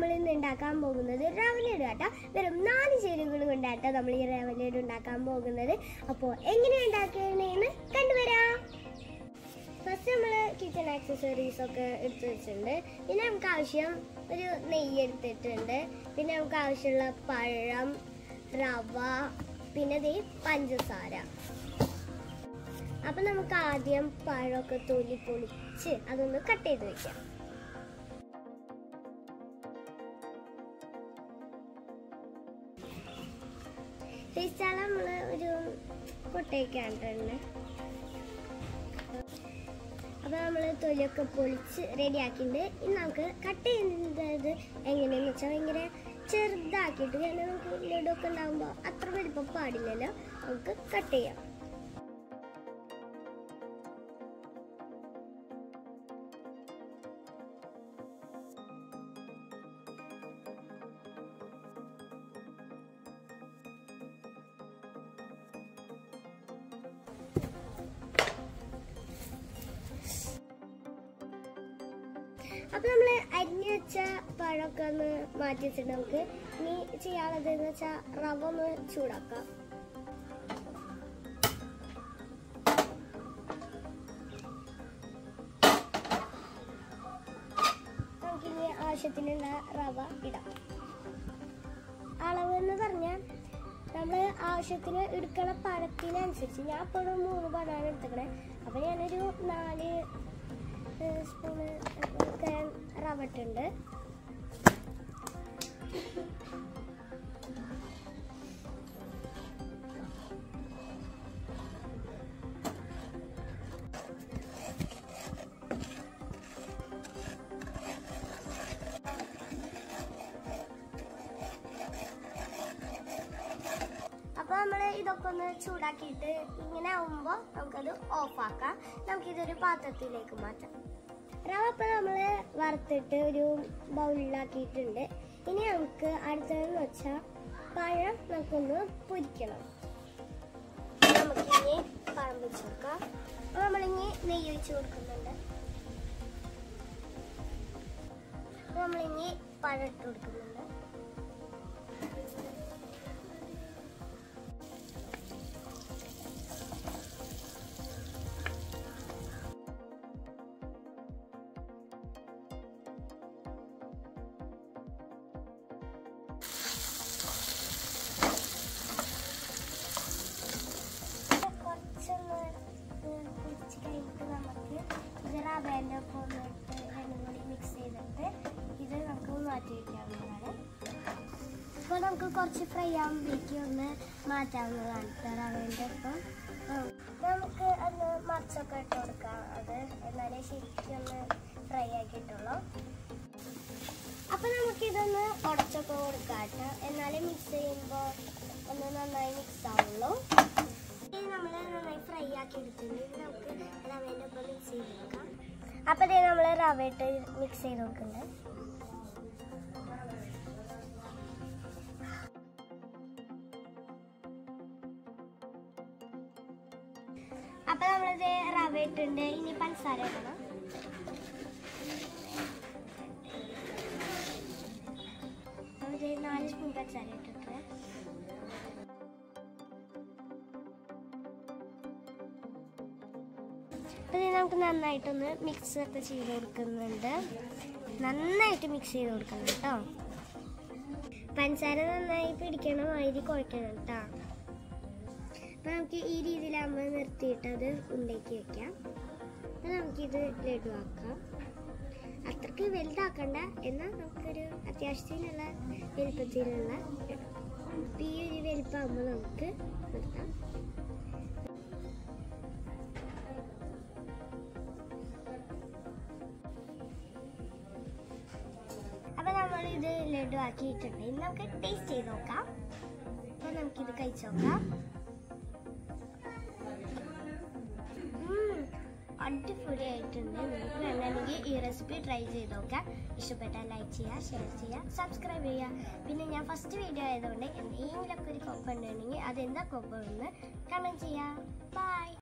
നമ്മൾ ഇന്ന് ഉണ്ടാക്കാൻ പോകുന്നത് റവലഡ് കേട്ടോ വെറും നാല് ചേരുവകൾ കൊണ്ടാട്ടോ നമ്മൾ ഈ റവലഡ് ഉണ്ടാക്കാൻ പോകുന്നത് അപ്പോൾ എങ്ങനെ ഉണ്ടാക്കണേന്ന് കണ്ടുവരാം ഫസ്റ്റ് നമ്മൾ കിച്ചൺ ആക്സസറീസ് ഒക്കെ എടുത്ത് വെച്ചിട്ടുണ്ട് പിന്നെ നമുക്ക് ആവശ്യം ഒരു നെയ്യ് എടുത്തിട്ടുണ്ട് പിന്നെ നമുക്ക് ആവശ്യമുള്ള പഴം റവ പിന്നെ ദേ പഞ്ചസാര അപ്പൊ നമുക്ക് ആദ്യം പഴമൊക്കെ തൊലി പൊളിച്ച് അതൊന്ന് കട്ട് ചെയ്ത് വെക്കാം ഫേസ്റ്റാല നമ്മള് ഒരു കൊട്ടയൊക്കെയാണ് അപ്പൊ നമ്മള് തൊലിയൊക്കെ പൊളിച്ച് റെഡി ആക്കിയിട്ടുണ്ട് ഇനി നമുക്ക് കട്ട് ചെയ്യുന്നത് എങ്ങനെയാന്ന് വെച്ചാൽ ഭയങ്കര ചെറുതാക്കിയിട്ട് കാരണം നമുക്ക് ലഡുവൊക്കെ ഉണ്ടാകുമ്പോൾ അത്ര വലിപ്പം പാടില്ലല്ലോ നമുക്ക് കട്ട് ചെയ്യാം അപ്പൊ നമ്മള് അരിഞ്ഞു വെച്ച പഴമൊക്കെ ഒന്ന് മാറ്റി വെച്ചിട്ട് നമുക്ക് ഇനി ചെയ്യാനുള്ളത് എന്ന് വെച്ചാൽ റവ ഒന്ന് ചൂടാക്കാം നമുക്കിനി ആവശ്യത്തിനുള്ള റവ ഇടാം അളവ് എന്ന് പറഞ്ഞാൽ നമ്മൾ ആവശ്യത്തിന് എടുക്കണ പഴത്തിനനുസരിച്ച് ഞാൻ ഇപ്പോൾ ഒരു മൂന്ന് പഴമാണ് എടുത്തേക്കണേ അപ്പോൾ ഞാനൊരു നാല് സ്പൂണ് ഒക്കെ റവ ഇട്ടുണ്ട് അപ്പൊ നമ്മള് ഇതൊക്കെ ഒന്ന് ചൂടാക്കിയിട്ട് ഇങ്ങനെ ആവുമ്പോ നമുക്കത് ഓഫാക്കാം നമുക്കിതൊരു പാത്രത്തിലേക്ക് മാറ്റാം റവ ഇപ്പൊ നമ്മള് വറുത്തിട്ട് ഒരു ബൗളിലാക്കിയിട്ടുണ്ട് ഇനി നമുക്ക് അടുത്തതെന്ന് വെച്ചാൽ പഴം നമുക്കൊന്ന് പൊരിക്കണം നമുക്കിനി പഴം വെച്ച് നോക്കാം അപ്പൊ നമ്മളിനി നെയ്യ് ഒഴിച്ച് കൊടുക്കുന്നുണ്ട് അപ്പൊ നമ്മളിനി പഴം ഇട്ട് കൊടുക്കുന്നുണ്ട് കുറച്ചൊന്ന് പൊരിച്ച് കഴിഞ്ഞിട്ട് നമുക്ക് ഇത് റവേൻ്റെ ഒപ്പം ഒന്ന് ഇട്ട് രണ്ടും കൂടി മിക്സ് ചെയ്തിട്ട് ഇത് നമുക്ക് മാറ്റി വയ്ക്കാവുന്നതാണ് അപ്പോൾ നമുക്ക് കുറച്ച് ഫ്രൈ ആകുമ്പോഴേക്കും ഒന്ന് മാറ്റാവുന്നതാണ് കേട്ടോ റവേൻ്റെ ഒപ്പം ഉം. നമുക്ക് ഒന്ന് മറിച്ചൊക്കെ ഇട്ട് കൊടുക്കാം അത് എന്നാലേ ശരിക്കും ഒന്ന് ഫ്രൈ ആക്കിയിട്ടുള്ളൂ അപ്പൊ നമുക്ക് ഇതൊന്ന് ഉടച്ചൊക്കെ കൊടുക്കാം കേട്ടോ എന്നാലേ മിക്സ് ചെയ്യുമ്പോൾ ഒന്ന് നന്നായി മിക്സ് ആവുള്ളൂ ഇത് നമ്മൾ നന്നായി ഫ്രൈ ആക്കി എടുത്തിട്ടുണ്ട് ഇത് നമുക്ക് റവേൻ്റെ ഒപ്പം മിക്സ് ചെയ്ത് കൊടുക്കാം അപ്പൊ ഇതേ നമ്മൾ റവ ഇട്ട് മിക്സ് ചെയ്ത് കൊടുക്കുന്നുണ്ട് അപ്പൊ നമ്മളിത് റവ ഇട്ടുണ്ട് ഇനി പഞ്ചസാര ഇടണം ഒരു നാല് സ്പൂൺ പഞ്ചസാര ഇട്ടിട്ട് അപ്പോൾ ഇത് നമുക്ക് നന്നായിട്ടൊന്ന് മിക്സ് ഒക്കെ ചെയ്ത് കൊടുക്കുന്നുണ്ട് നന്നായിട്ട് മിക്സ് ചെയ്ത് കൊടുക്കണം കേട്ടോ പഞ്ചസാര നന്നായി പിടിക്കണ മാതിരി കുഴക്കണം കേട്ടോ അപ്പോൾ നമുക്ക് ഈ രീതിയിലാകുമ്പോൾ നിർത്തിയിട്ട് അത് ഉണ്ടാക്കി വെക്കാം അപ്പോൾ നമുക്കിത് ലഡുവാക്കാം അത്രക്ക് വലുതാക്കണ്ട എന്നാൽ നമുക്കൊരു അത്യാവശ്യത്തിനുള്ള വലുപ്പത്തിലുള്ള ലഡു അപ്പോൾ ഈ ഒരു വലുപ്പമാകുമ്പോൾ നമുക്ക് നിർത്താം അപ്പൊ നമ്മൾ ഇത് ലഡു ആക്കിയിട്ടുണ്ട് ഇനി നമുക്ക് ടേസ്റ്റ് ചെയ്ത് നോക്കാം അപ്പൊ നമുക്കിത് കഴിച്ചു നോക്കാം ഉം, അടിപൊളിയായിട്ടുണ്ട് നിങ്ങൾക്ക് വേണമെങ്കിൽ ഈ റെസിപ്പി ട്രൈ ചെയ്ത് നോക്കാം ഇഷ്ടപ്പെട്ടാൽ ലൈക്ക് ചെയ്യുക ഷെയർ ചെയ്യുക സബ്സ്ക്രൈബ് ചെയ്യുക പിന്നെ ഞാൻ ഫസ്റ്റ് വീഡിയോ ആയതുകൊണ്ട് എന്തെങ്കിലുമൊക്കെ ഒരു കൊപ്പുണ്ടെങ്കിൽ അതെന്താ കൊപ്പെന്ന് കമൻറ്റ് ചെയ്യുക ബൈ